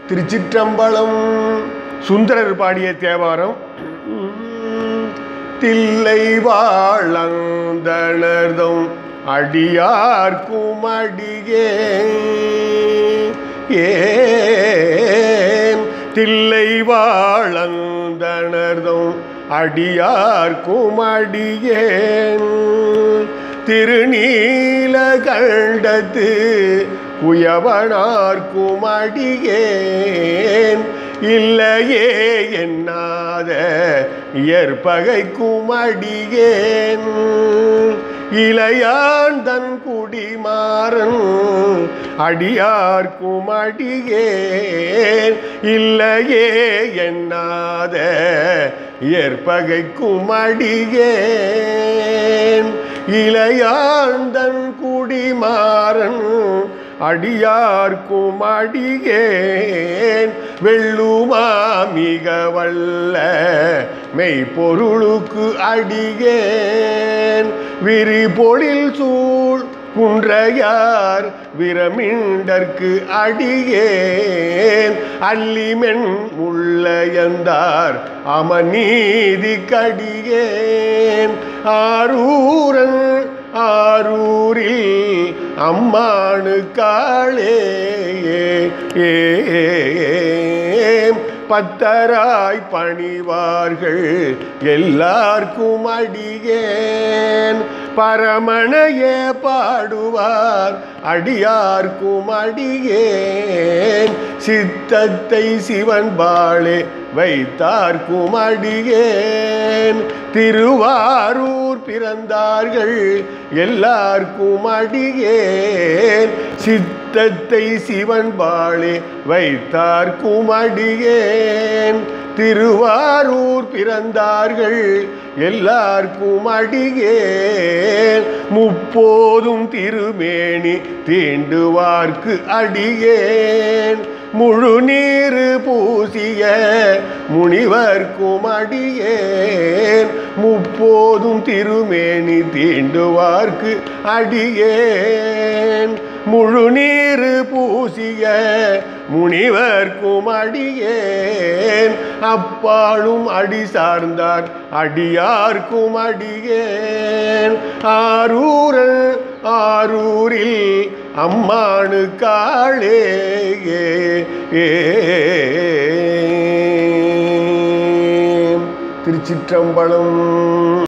திருச்சிற்றம்பலம் சுந்தரர் பாடிய தேவாரம் தில்லை வாழந்தனர்தம் அடியார்க்கும் அடியே ஏன் தில்லை வாழந்தனர்தம் அடியார்க்கும் அடியேன் திருநீல கண்டத்து குயவனார்க்கும் அடியேன் இல்லையே என்னாத இயற்பகைக்கும் அடியேன் இளையான் தன் குடிமாறன் அடியார்க்கும் அடியேன் இல்லையே என்னாத ஏற்பகைக்கும் அடியேன் இளையாந்தன் குடிமாறன் அடியார்க்கும் அடியேன் வெள்ளுமா மிக வல்ல மெய்ப்பொருளுக்கு அடியேன் விரி பொழில் சூழ் குன்றையார் விரமிண்டற்கு அடியேன் அல்லிமென் முள்ளையந்தார் அமநீதி கடியேன் ஆரூரன் ஆரூரில் அம்மானு காளே ஏம் பத்தராய் பணிவார்கள் எல்லார்க்கும் அடியேன் பரமனையே பாடுவார் அடியார்க்கும் அடியேன் சித்தத்தை சிவன் பாளே வைத்தார்க்கும் அடியேன் திருவாரூர் பிறந்தார்கள் எல்லார்க்கும் அடியேன் சித்தத்தை சிவன் பாளே வைத்தார்க்கும் அடியேன் திருவாரூர் பிறந்தார்கள் எல்லார்க்கும் அடியேன் முப்போதும் திருமேனி தீண்டுவார்க்கு அடியேன் முழு நீர் பூசிய முனிவர்க்கும் அடியேன் முப்போதும் திருமேனி தீண்டுவார்க்கு அடியேன் முழு நீர் பூசிய முனிவர்க்கும் அடியேன் அப்பாலும் அடி சார்ந்தார் அடியார்க்கும் அடியேன் ஆரூரன் ஆரூரில் அம்மானு காளே ஏ ஏ திருச்சிற்றம்பலம்